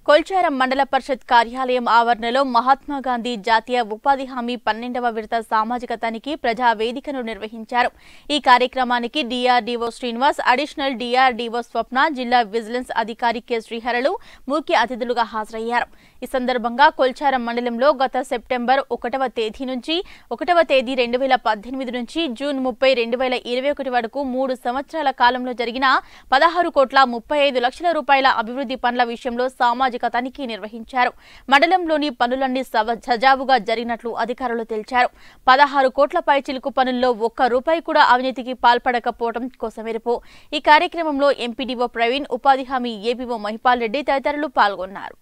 కొల్చారం మండల పరిషత్ కార్యాలయం ఆవరణలో మహాత్మా గాంధీ జాతీయ ఉపాధి హామీ పన్నెండవ విడత సామాజిక తనిఖీ ప్రజా వేదికను నిర్వహించారు ఈ కార్యక్రమానికి DRDO Srinivas additional DRDO Swapna జిల్లా విజిలెన్స్ అధికారి కె శ్రీహరులు ముఖ్య అతిథులుగా హాజరయ్యారు ఈ సందర్భంగా కొల్చారం మండలంలో గత సెప్టెంబర్ ఒకటవ తేదీ నుంచి ఒకటవ తేదీ రెండు వేల పద్దెనిమిది నుంచి జూన్ ముప్పై రెండు వేల ఇరవై ఒకటి వరకు మూడు సంవత్సరాల కాలంలో జరిగిన పదహారు కోట్ల ముప్పై ఐదు లక్షల రూపాయల అభివృద్ధి పనుల విషయంలో సామాజిక తనిఖీ నిర్వహించారు మండలంలోని పనులన్నీ సవ- సజావుగా జరిగినట్లు అధికారులు తెలిపారు పదహారు కోట్ల పైచిలుకు పనుల్లో ఒక్క రూపాయి కూడా అవినీతికి పాల్పడకపోవడం కోసమెరుపు ఈ కార్యక్రమంలో ఎంపీడీఓ ప్రవీణ్ ఉపాధి హామీ ఏపీఓ మహిపాల్ రెడ్డి తదితరులు పాల్గొన్నారు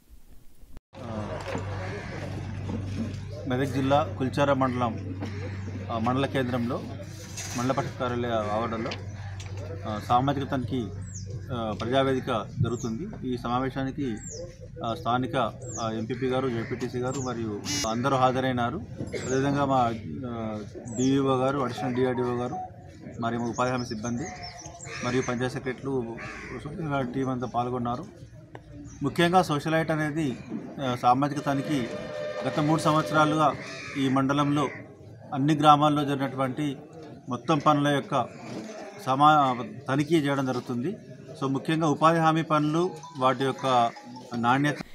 మెదక్ జిల్లా కుల్చార మండలం ఆ, మండల కేంద్రంలో మండల పరిషత్ కార్యాలయ ఆవరణలో ఆ, సామాజిక తనిఖీ ఆ, ప్రజావేదిక జరుగుతుంది ఈ సమావేశానికి ఆ, స్థానిక ఎంపీపీ గారు జెడ్పీటీసీ గారు మరియు అందరూ హాజరైనారు అదేవిధంగా మా డిఈఓ గారు అడిషనల్ డిఆర్డిఓ గారు మరియు మా ఉపాధి హామీ సిబ్బంది మరియు పంచాయత్ సెక్రటరీలు టీం అంతా పాల్గొన్నారు ముఖ్యంగా సోషలైట్ అనేది ఆ, సామాజిక తనిఖీ గత మూడు సంవత్సరాలుగా ఈ మండలంలో అన్ని గ్రామాల్లో జరిగినటువంటి మొత్తం పనుల యొక్క సమా తనిఖీ చేయడం జరుగుతుంది సో ముఖ్యంగా ఉపాధి హామీ పనులు వాటి యొక్క నాణ్యత